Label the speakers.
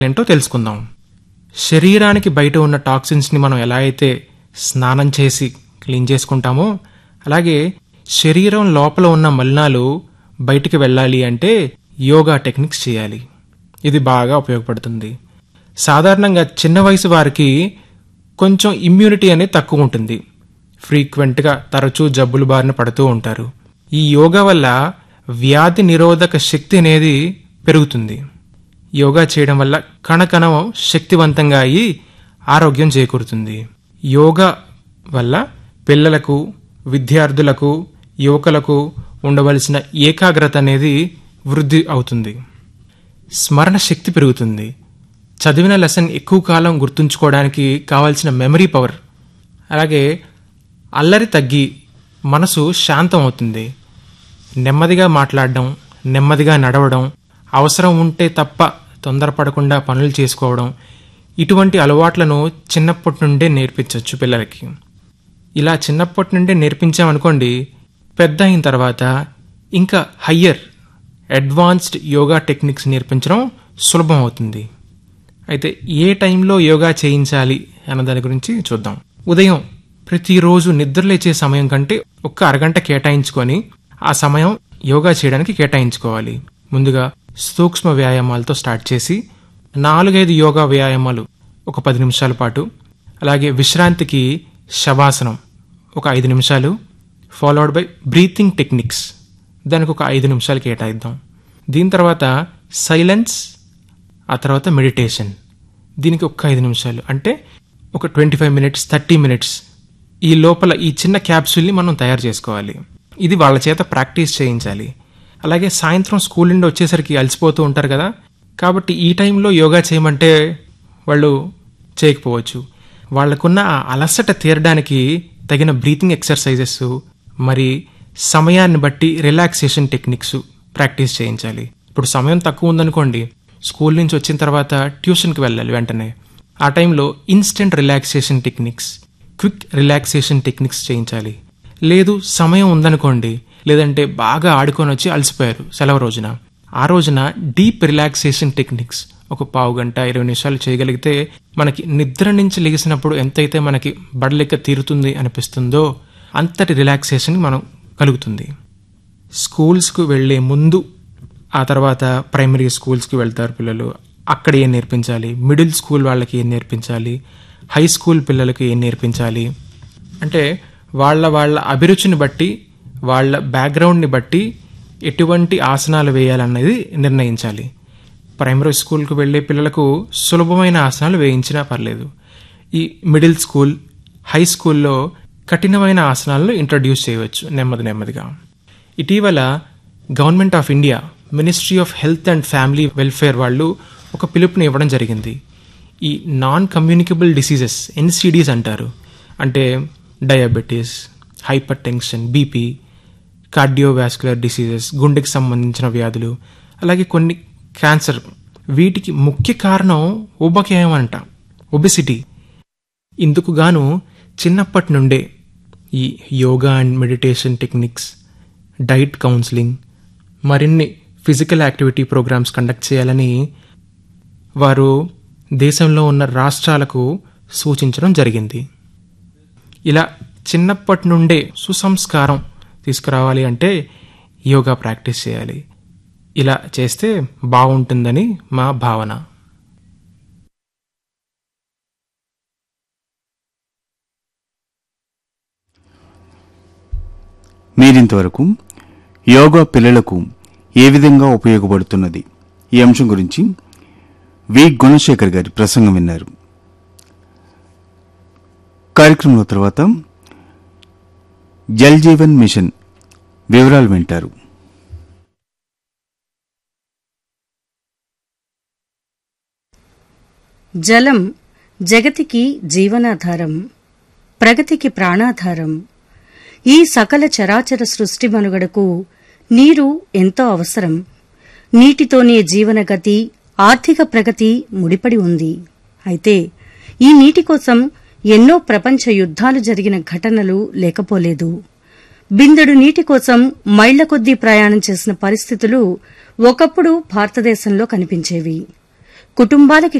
Speaker 1: ఏంటో తెలుసుకుందాం శరీరానికి బయట ఉన్న టాక్సిన్స్ని మనం ఎలా అయితే స్నానం చేసి క్లీన్ చేసుకుంటామో అలాగే శరీరం లోపల ఉన్న మలినాలు బయటికి వెళ్ళాలి అంటే యోగా టెక్నిక్స్ చేయాలి ఇది బాగా ఉపయోగపడుతుంది సాధారణంగా చిన్న వయసు వారికి కొంచెం ఇమ్యూనిటీ అనేది తక్కువ ఉంటుంది ఫ్రీక్వెంట్గా తరచూ జబ్బులు బారిన పడుతూ ఉంటారు ఈ యోగా వల్ల వ్యాధి నిరోధక శక్తి అనేది పెరుగుతుంది యోగా చేయడం వల్ల కణకణం శక్తివంతంగా అయ్యి ఆరోగ్యం చేకూరుతుంది యోగా వల్ల పిల్లలకు విద్యార్థులకు యువకులకు ఉండవలసిన ఏకాగ్రత అనేది వృద్ధి అవుతుంది స్మరణ శక్తి పెరుగుతుంది చదివిన లెసన్ ఎక్కువ కాలం గుర్తుంచుకోవడానికి కావాల్సిన మెమరీ పవర్ అలాగే అల్లరి తగ్గి మనసు శాంతం అవుతుంది నెమ్మదిగా మాట్లాడడం నెమ్మదిగా నడవడం అవసరం ఉంటే తప్ప తొందరపడకుండా పనులు చేసుకోవడం ఇటువంటి అలవాట్లను చిన్నప్పటి నుండే నేర్పించవచ్చు పిల్లలకి ఇలా చిన్నప్పటి నుండే నేర్పించామనుకోండి పెద్ద అయిన తర్వాత ఇంకా హయ్యర్ అడ్వాన్స్డ్ యోగా టెక్నిక్స్ నేర్పించడం సులభం అవుతుంది అయితే ఏ టైంలో యోగా చేయించాలి అన్న దాని గురించి చూద్దాం ఉదయం ప్రతిరోజు నిద్రలేచే సమయం కంటే ఒక్క అరగంట కేటాయించుకొని ఆ సమయం యోగా చేయడానికి కేటాయించుకోవాలి ముందుగా సూక్ష్మ వ్యాయామాలతో స్టార్ట్ చేసి నాలుగైదు యోగా వ్యాయామాలు ఒక పది నిమిషాల పాటు అలాగే విశ్రాంతికి శవాసనం ఒక ఐదు నిమిషాలు ఫాలోడ్ బై బ్రీతింగ్ టెక్నిక్స్ దానికి ఒక ఐదు నిమిషాలు కేటాయిద్దాం దీని తర్వాత సైలెన్స్ ఆ తర్వాత మెడిటేషన్ దీనికి ఒక్క ఐదు నిమిషాలు అంటే ఒక twenty five minutes thirty minutes ఈ లోపల ఈ చిన్న క్యాప్సూల్ని మనం తయారు చేసుకోవాలి ఇది వాళ్ళ చేత ప్రాక్టీస్ చేయించాలి అలాగే సాయంత్రం స్కూల్ నుండి వచ్చేసరికి అలసిపోతూ ఉంటారు కదా కాబట్టి ఈ టైంలో యోగా చేయమంటే వాళ్ళు చేయకపోవచ్చు వాళ్ళకున్న ఆ అలసట తీరడానికి తగిన బ్రీతింగ్ ఎక్సర్సైజెస్ మరి సమయాన్ని బట్టి రిలాక్సేషన్ టెక్నిక్స్ ప్రాక్టీస్ చేయించాలి ఇప్పుడు సమయం తక్కువ ఉందనుకోండి స్కూల్ నుంచి వచ్చిన తర్వాత ట్యూషన్కి వెళ్ళాలి వెంటనే ఆ టైంలో instant relaxation techniques quick relaxation techniques చేయించాలి లేదు సమయం ఉందనుకోండి లేదంటే బాగా ఆడుకొని వచ్చి అలసిపోయారు సెలవు రోజున ఆ రోజున డీప్ రిలాక్సేషన్ టెక్నిక్స్ ఒక పావు గంట ఇరవై నిమిషాలు చేయగలిగితే మనకి నిద్ర నుంచి లెగిసినప్పుడు ఎంతైతే మనకి బడలెక్క తీరుతుంది అనిపిస్తుందో అంతటి రిలాక్సేషన్ మనం కలుగుతుంది స్కూల్స్కు వెళ్ళే ముందు ఆ తర్వాత ప్రైమరీ స్కూల్స్కి వెళ్తారు పిల్లలు అక్కడ ఏం నేర్పించాలి మిడిల్ స్కూల్ వాళ్ళకి ఏం నేర్పించాలి హై స్కూల్ పిల్లలకి ఏం నేర్పించాలి అంటే వాళ్ళ వాళ్ళ అభిరుచిని బట్టి వాళ్ళ బ్యాక్గ్రౌండ్ని బట్టి ఎటువంటి ఆసనాలు వేయాలన్నది నిర్ణయించాలి ప్రైమరీ స్కూల్కి వెళ్ళే పిల్లలకు సులభమైన ఆసనాలు వేయించినా పర్లేదు ఈ మిడిల్ స్కూల్ హై స్కూల్లో కఠినమైన ఆసనాలను ఇంట్రడ్యూస్ చేయవచ్చు నెమ్మది నెమ్మదిగా ఇటీవల government of India ministry of health and family welfare వాళ్ళు ఒక పిలుపుని ఇవ్వడం జరిగింది ఈ నాన్ కమ్యూనికబుల్ డిసీజెస్ ఎన్సిడీస్ అంటారు అంటే diabetes hypertension BP cardiovascular diseases గుండెకి సంబంధించిన వ్యాధులు అలాగే కొన్ని క్యాన్సర్ వీటికి ముఖ్య కారణం ఉబకాయం అంట ఒబెసిటీ ఇందుకు గాను చిన్నప్పటి నుండే ఈ yoga and meditation techniques diet counselling మరిన్ని ఫిజికల్ యాక్టివిటీ ప్రోగ్రామ్స్ కండక్ట్ చేయాలని వారు దేశంలో ఉన్న రాష్ట్రాలకు సూచించడం జరిగింది ఇలా చిన్నప్పటి నుండే సుసంస్కారం తీసుకురావాలి అంటే యోగా ప్రాక్టీస్ చేయాలి ఇలా చేస్తే బాగుంటుందని మా భావన
Speaker 2: మీరింతవరకు యోగా పిల్లలకు ఏ విధంగా ఉపయోగపడుతున్నది ఈ అంశం గురించి వి గుణశేఖర్ గారి ప్రసంగం విన్నారు కార్యక్రమంలో తర్వాత జల్ జీవన్ మిషన్ వివరాలు వింటారు
Speaker 3: జలం జగతికి జీవనాధారం ప్రగతికి ప్రాణాధారం ఈ సకల చరాచర సృష్టి మనుగడకు నీరు ఎంతో అవసరం నీటితోనే జీవనగతి ఆర్థిక ప్రగతి ముడిపడి ఉంది అయితే ఈ నీటి కోసం ఎన్నో ప్రపంచ యుద్ధాలు జరిగిన ఘటనలు లేకపోలేదు బిందెడు నీటి కోసం మైళ్ల కొద్దీ ప్రయాణం చేసిన పరిస్థితులు ఒకప్పుడు భారతదేశంలో కనిపించేవి కుటుంబాలకి